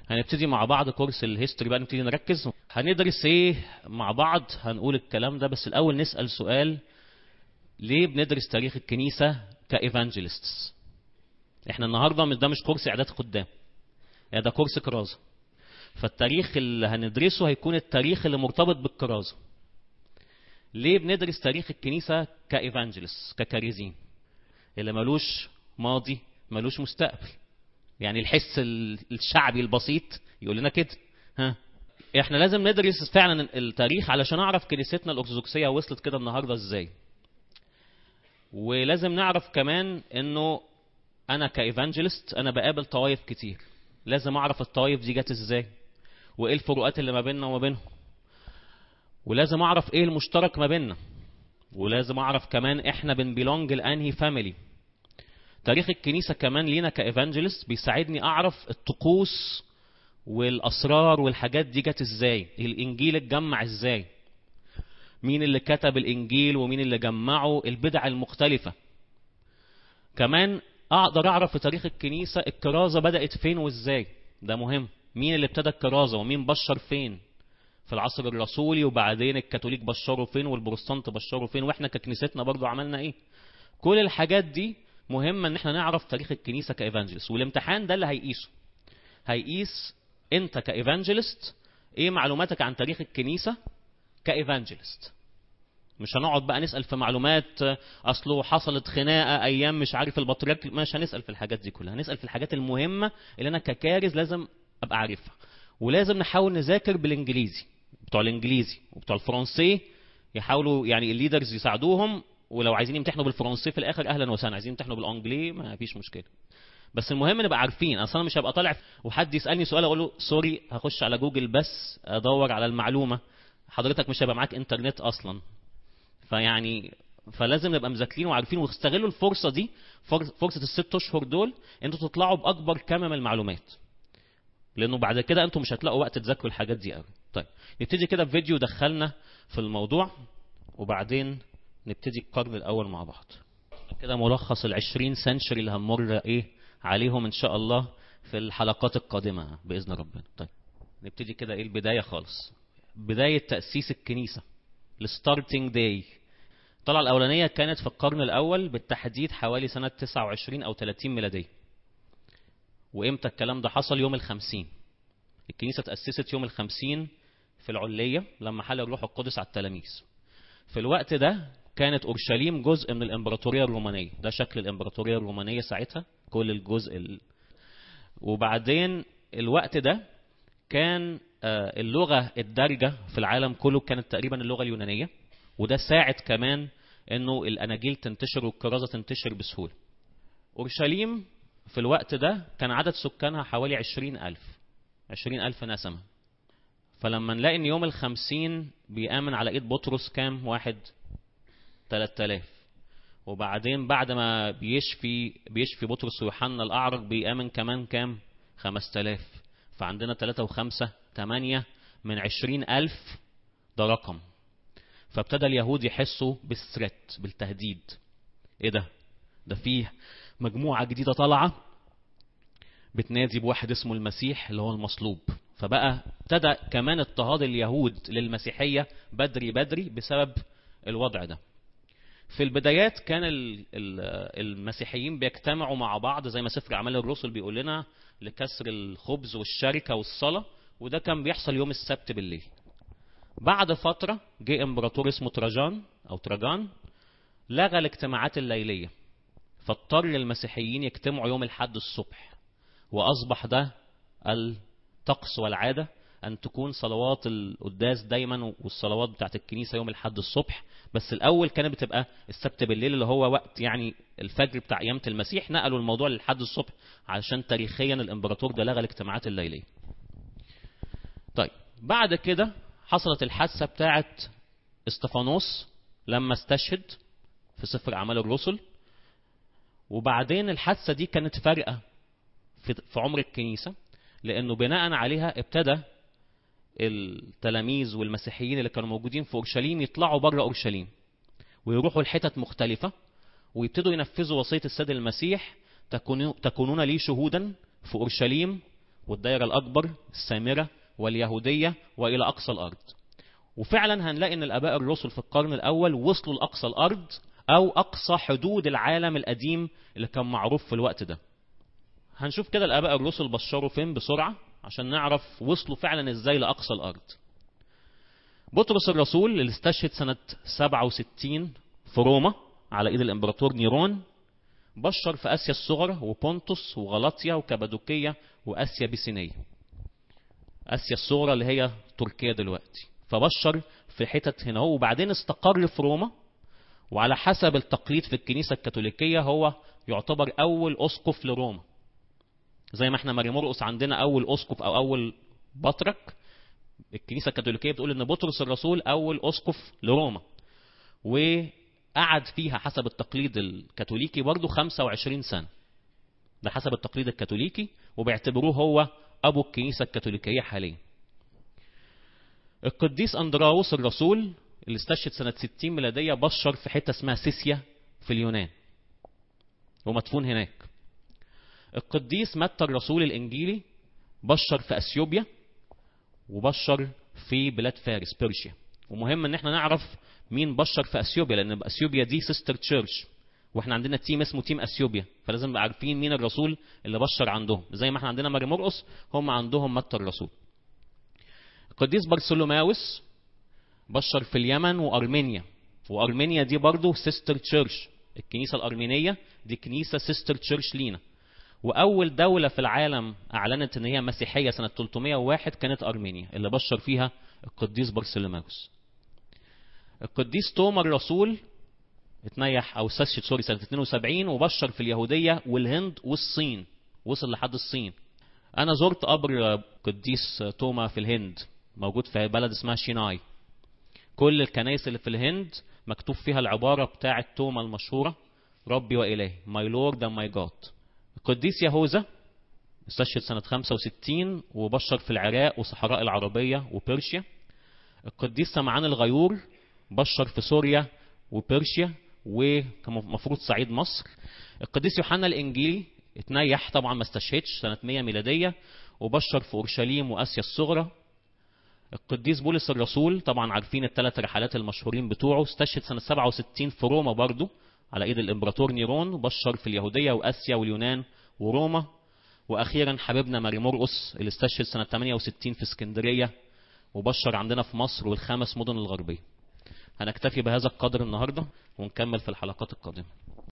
هنبتدي مع بعض كورس الهيستوري بقى نبتدي نركز هندرس ايه مع بعض هنقول الكلام ده بس الاول نسال سؤال ليه بندرس تاريخ الكنيسه كايفانجيلستس احنا النهارده مش ده مش كورس اعداد خدام يعني ده كورس كرازه فالتاريخ اللي هندرسه هيكون التاريخ اللي مرتبط بالكرازه ليه بندرس تاريخ الكنيسه كايفانجيلس ككاريزين اللي ملوش ماضي ملوش مستقبل يعني الحس الشعبي البسيط يقول لنا كده ها احنا لازم ندرس فعلا التاريخ علشان اعرف كنيستنا الارثوذكسيه وصلت كده النهارده ازاي ولازم نعرف كمان انه انا كايفانجيلست انا بقابل طوائف كتير لازم اعرف الطوائف دي جت ازاي وايه الفروقات اللي ما بيننا وما بينهم ولازم اعرف ايه المشترك ما بيننا ولازم اعرف كمان احنا بنبيلونج لانهي فاميلي تاريخ الكنيسة كمان لينا كايفانجيلست بيساعدني اعرف الطقوس والاسرار والحاجات دي جت ازاي الانجيل اتجمع ازاي مين اللي كتب الانجيل ومين اللي جمعه البدع المختلفة كمان اقدر اعرف في تاريخ الكنيسة الكرازة بدأت فين وازاي ده مهم مين اللي ابتدى الكرازة ومين بشر فين في العصر الرسولي وبعدين الكاثوليك بشروا فين والبروتستانت بشروا فين واحنا ككنيستنا برضو عملنا ايه كل الحاجات دي مهمة ان احنا نعرف تاريخ الكنيسة كايفانجلست والامتحان ده اللي هيقيسه هيقيس انت كايفانجلست ايه معلوماتك عن تاريخ الكنيسة كايفانجلست مش هنقعد بقى نسأل في معلومات اصله حصلت خناقة ايام مش عارف البطريرك مش هنسأل في الحاجات دي كلها هنسأل في الحاجات المهمة اللي انا ككارز لازم ابقى عارفها ولازم نحاول نذاكر بالانجليزي بتوع الانجليزي وبتوع الفرنسي يحاولوا يعني الليدرز يساعدوهم ولو عايزين يمتحنوا بالفرنسي في الاخر اهلا وسهلا عايزين يمتحنوا بالانجلي ما فيش مشكله بس المهم نبقى عارفين اصلا مش هبقى طالع وحد يسالني سؤال اقول له سوري هخش على جوجل بس ادور على المعلومه حضرتك مش هيبقى معاك انترنت اصلا فيعني فلازم نبقى مذاكرين وعارفين واستغلوا الفرصه دي فرصه الست اشهر دول انتوا تطلعوا باكبر كم من المعلومات لانه بعد كده انتوا مش هتلاقوا وقت تذاكروا الحاجات دي قوي طيب نبتدي كده بفيديو دخلنا في الموضوع وبعدين نبتدي القرن الاول مع بعض كده ملخص ال20 سنشري اللي هنمر ايه عليهم ان شاء الله في الحلقات القادمه باذن ربنا طيب نبتدي كده ايه البدايه خالص بدايه تاسيس الكنيسه الستارتنج داي الطلعه الاولانيه كانت في القرن الاول بالتحديد حوالي سنه 29 او 30 ميلاديه وامتى الكلام ده حصل يوم الخمسين الكنيسة تأسست يوم الخمسين في العلية لما حل الروح القدس على التلاميذ في الوقت ده كانت أورشليم جزء من الإمبراطورية الرومانية ده شكل الإمبراطورية الرومانية ساعتها كل الجزء ال... وبعدين الوقت ده كان اللغة الدارجة في العالم كله كانت تقريبا اللغة اليونانية وده ساعد كمان انه الاناجيل تنتشر والكرازة تنتشر بسهولة اورشليم في الوقت ده كان عدد سكانها حوالي عشرين ألف عشرين ألف نسمة فلما نلاقي ان يوم الخمسين بيآمن على ايد بطرس كام واحد تلات آلاف وبعدين بعد ما بيشفي بيشفي بطرس ويوحنا الأعرج بيآمن كمان كام خمس تلاف فعندنا تلاتة وخمسة تمانية من عشرين ألف ده رقم فابتدى اليهود يحسوا بالثريت بالتهديد ايه ده ده فيه مجموعة جديدة طالعة بتنادي بواحد اسمه المسيح اللي هو المصلوب فبقى ابتدى كمان اضطهاد اليهود للمسيحية بدري بدري بسبب الوضع ده في البدايات كان المسيحيين بيجتمعوا مع بعض زي ما سفر أعمال الرسل بيقول لنا لكسر الخبز والشركة والصلاة وده كان بيحصل يوم السبت بالليل بعد فترة جه امبراطور اسمه تراجان أو تراجان لغى الاجتماعات الليلية فاضطر المسيحيين يجتمعوا يوم الحد الصبح وأصبح ده الطقس والعادة أن تكون صلوات القداس دايما والصلوات بتاعت الكنيسة يوم الحد الصبح بس الأول كانت بتبقى السبت بالليل اللي هو وقت يعني الفجر بتاع قيامة المسيح نقلوا الموضوع للحد الصبح علشان تاريخيا الإمبراطور ده لغى الاجتماعات الليلية طيب بعد كده حصلت الحادثة بتاعت استفانوس لما استشهد في سفر أعمال الرسل وبعدين الحادثة دي كانت فارقة في عمر الكنيسة لأنه بناء عليها ابتدى التلاميذ والمسيحيين اللي كانوا موجودين في أورشليم يطلعوا بره أورشليم ويروحوا لحتت مختلفة ويبتدوا ينفذوا وصية السيد المسيح تكونون لي شهودا في أورشليم والدائرة الأكبر السامرة واليهودية وإلى أقصى الأرض وفعلا هنلاقي ان الاباء الرسل في القرن الاول وصلوا لاقصى الارض او اقصى حدود العالم القديم اللي كان معروف في الوقت ده هنشوف كده الاباء الرسل بشروا فين بسرعه عشان نعرف وصلوا فعلا ازاي لاقصى الارض بطرس الرسول اللي استشهد سنة 67 في روما على ايد الامبراطور نيرون بشر في اسيا الصغرى وبونتوس وغلاطيا وكابادوكية واسيا بيسينية اسيا الصغرى اللي هي تركيا دلوقتي فبشر في حتت هنا وبعدين استقر في روما وعلى حسب التقليد في الكنيسة الكاثوليكية هو يعتبر أول أسقف لروما زي ما احنا ماري مرقس عندنا أول أسقف أو أول بطرك الكنيسة الكاثوليكية بتقول إن بطرس الرسول أول أسقف لروما وقعد فيها حسب التقليد الكاثوليكي برضه 25 سنة ده حسب التقليد الكاثوليكي وبيعتبروه هو أبو الكنيسة الكاثوليكية حاليا القديس أندراوس الرسول اللي استشهد سنة 60 ميلادية بشر في حتة اسمها سيسيا في اليونان ومدفون هناك القديس متى الرسول الإنجيلي بشر في أثيوبيا وبشر في بلاد فارس بيرشيا ومهم ان احنا نعرف مين بشر في اثيوبيا لان اثيوبيا دي سيستر تشيرش واحنا عندنا تيم اسمه تيم اثيوبيا فلازم نبقى عارفين مين الرسول اللي بشر عندهم زي ما احنا عندنا ماري مرقس هم عندهم متى الرسول القديس بارسلوماوس بشر في اليمن وارمينيا وارمينيا دي برضه سيستر تشيرش الكنيسه الارمينيه دي كنيسه سيستر تشيرش لينا واول دوله في العالم اعلنت ان هي مسيحيه سنه 301 كانت ارمينيا اللي بشر فيها القديس بارسلوماوس القديس توما الرسول اتنيح او استشهد سوري سنه 72 وبشر في اليهوديه والهند والصين وصل لحد الصين انا زرت قبر قديس توما في الهند موجود في بلد اسمها شيناي كل الكنائس اللي في الهند مكتوب فيها العبارة بتاعة توما المشهورة ربي وإلهي my lord and my god القديس يهوذا استشهد سنة 65 وبشر في العراق وصحراء العربية وبيرشيا القديس سمعان الغيور بشر في سوريا وبيرشيا ومفروض صعيد مصر القديس يوحنا الإنجيلي اتنيح طبعا ما استشهدش سنة 100 ميلادية وبشر في أورشليم وآسيا الصغرى القديس بولس الرسول طبعا عارفين الثلاث رحلات المشهورين بتوعه استشهد سنة 67 في روما برضه على ايد الامبراطور نيرون وبشر في اليهودية واسيا واليونان وروما واخيرا حبيبنا ماري مرقس اللي استشهد سنة 68 في اسكندرية وبشر عندنا في مصر والخمس مدن الغربية هنكتفي بهذا القدر النهاردة ونكمل في الحلقات القادمة